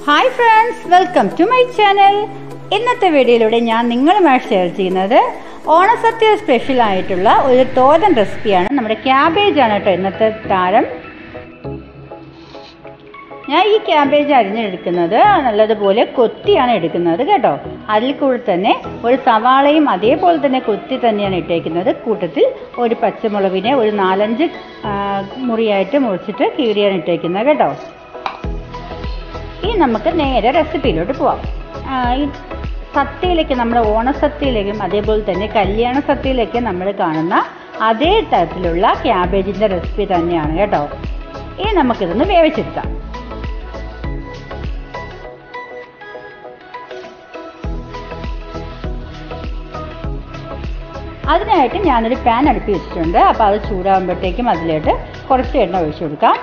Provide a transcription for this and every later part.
hi friends welcome to my channel ഇന്നത്തെ വീഡിയോയിലൂടെ ഞാൻ നിങ്ങളുമായി ഷെയർ ചെയ്യുന്നത് ഓണസദ്യ സ്പെഷ്യൽ ആയിട്ടുള്ള ഒരു തോരൻ റെസിപ്പിയാണ് നമ്മുടെ ക്യാബേജ് ആണ് കേട്ടോ ഇന്നത്തെ താരം ഞാൻ ഈ ക്യാബേജ് അരിഞ്ഞെടുക്കുന്നത് നല്ലതുപോലെ കൊത്തിയാണ് എടുക്കുന്നത് കേട്ടോ അതിൽ കൂടെ തന്നെ ഒരു സവാളയും അതേപോലെ തന്നെ കൊത്തി തന്നെയാണ് ഇട്ടേക്കുന്നത് കൂട്ടത്തിൽ ഒരു പച്ചമുളകിനെ ഒരു നാലഞ്ച് ആ, മുറിയായിട്ട് മുറിച്ചിട്ട് കീറിയാണ് ഇട്ടേക്കുന്നത് കേട്ടോ ഇനി നമുക്ക് നേരെ റെസിപ്പിയിലോട്ട് പോവാം ആ, ഈ സദ്യയിലേക്ക് നമ്മുടെ ഓണസദ്യയിലേക്കും അതേപോലെ തന്നെ കല്യാണ സദ്യയിലേക്ക് നമ്മൾ കാണുന്ന അതേ തരത്തിലുള്ള ക്യാബേജിൻ്റെ റെസിപ്പി തന്നെയാണ് കേട്ടോ ഇനി നമുക്കിതൊന്ന് വേവിച്ചെടുക്കാം അതിനായിട്ട് ഞാനൊരു പാൻ അടുപ്പി വെച്ചിട്ടുണ്ട് അപ്പോൾ അത് ചൂടാകുമ്പോഴത്തേക്കും അതിലോട്ട് കുറച്ച് എണ്ണ ഒഴിച്ചു കൊടുക്കാം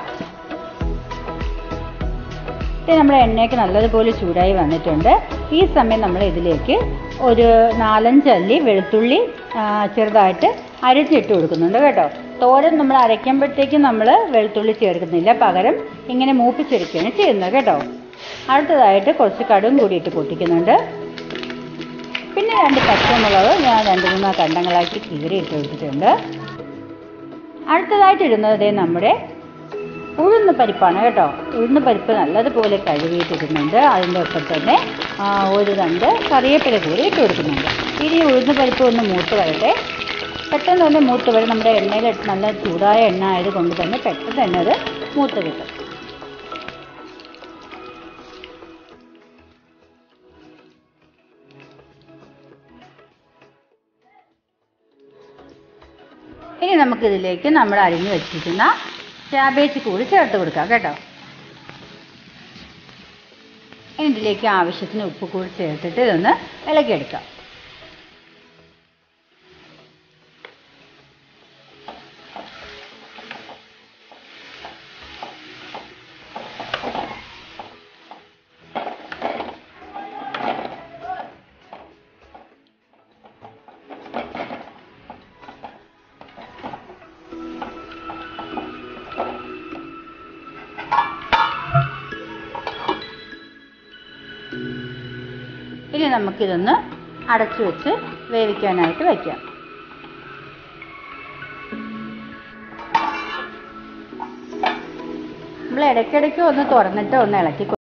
ഇത് നമ്മുടെ എണ്ണയൊക്കെ നല്ലതുപോലെ ചൂടായി വന്നിട്ടുണ്ട് ഈ സമയം നമ്മൾ ഇതിലേക്ക് ഒരു നാലഞ്ചല്ലി വെളുത്തുള്ളി ആ, ചെറുതായിട്ട് അരച്ചിട്ട് കൊടുക്കുന്നുണ്ട് കേട്ടോ തോരൻ നമ്മൾ അരയ്ക്കുമ്പോഴത്തേക്കും നമ്മൾ വെളുത്തുള്ളി ചേർക്കുന്നില്ല പകരം ഇങ്ങനെ മൂപ്പിച്ചെടുക്കുകയാണ് ചെയ്യുന്നത് കേട്ടോ അടുത്തതായിട്ട് കുറച്ച് കടും കൂടിയിട്ട് പൊട്ടിക്കുന്നുണ്ട് പിന്നെ രണ്ട് പച്ചമുളക് ഞാൻ രണ്ട് മൂന്ന് കണ്ടങ്ങളാക്കി കീറിയിട്ട് വെച്ചിട്ടുണ്ട് അടുത്തതായിട്ട് ഇടുന്നത് ദേ നമ്മുടെ ഉഴുന്ന് പരിപ്പാണ് കേട്ടോ ഉഴുന്ന് പരിപ്പ് നല്ലതുപോലെ കഴുകിയിട്ടിടുന്നുണ്ട് അതിൻ്റെ ഒപ്പം തന്നെ ആ, ഒരു രണ്ട് കറിവേപ്പില കൂടി ഇട്ട് കൊടുക്കുന്നുണ്ട് ഇനി ഉഴുന്ന് പരിപ്പ് ഒന്ന് മൂത്ത് വരട്ടെ പെട്ടെന്ന് തന്നെ മൂത്ത് വരും നമ്മുടെ എണ്ണയിൽ നല്ല ചൂടായ എണ്ണ ആയതുകൊണ്ട് തന്നെ പെട്ടെന്ന് തന്നെ അത് മൂത്ത് കിട്ടും ഇനി നമുക്കിതിലേക്ക് നമ്മൾ അരിഞ്ഞു വെച്ചിരിക്കുന്ന ക്യാബേജ് കൂടി ചേർത്ത് കൊടുക്കാം കേട്ടോ ഇനി ഇതിലേക്ക് ആവശ്യത്തിന് ഉപ്പ് കൂടി ചേർത്തിട്ട് ഇതൊന്ന് ഇളക്കിയെടുക്കാം ഇനി നമുക്കിതൊന്ന് അടച്ചു വെച്ച് വേവിക്കാനായിട്ട് വയ്ക്കാം നമ്മൾ ഇടയ്ക്കിടയ്ക്ക് ഒന്ന് തുറന്നിട്ട് ഒന്ന് ഇളക്കി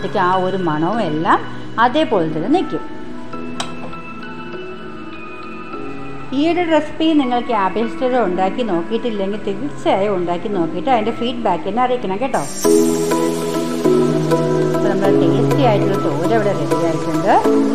കഴിയുമ്പോഴത്തേക്ക് ആ ഒരു മണവും എല്ലാം അതേപോലെ തന്നെ നിൽക്കും ഈ ഒരു റെസിപ്പി നിങ്ങൾ ക്യാബേജ് സ്റ്റോർ ഉണ്ടാക്കി നോക്കിയിട്ടില്ലെങ്കിൽ തീർച്ചയായും ഉണ്ടാക്കി നോക്കിയിട്ട് അതിൻ്റെ ഫീഡ്ബാക്ക് എന്നെ അറിയിക്കണം കേട്ടോ അപ്പോൾ നമ്മൾ ടേസ്റ്റി ആയിട്ടുള്ള തോര ഇവിടെ റെഡി ആയിട്ടുണ്ട്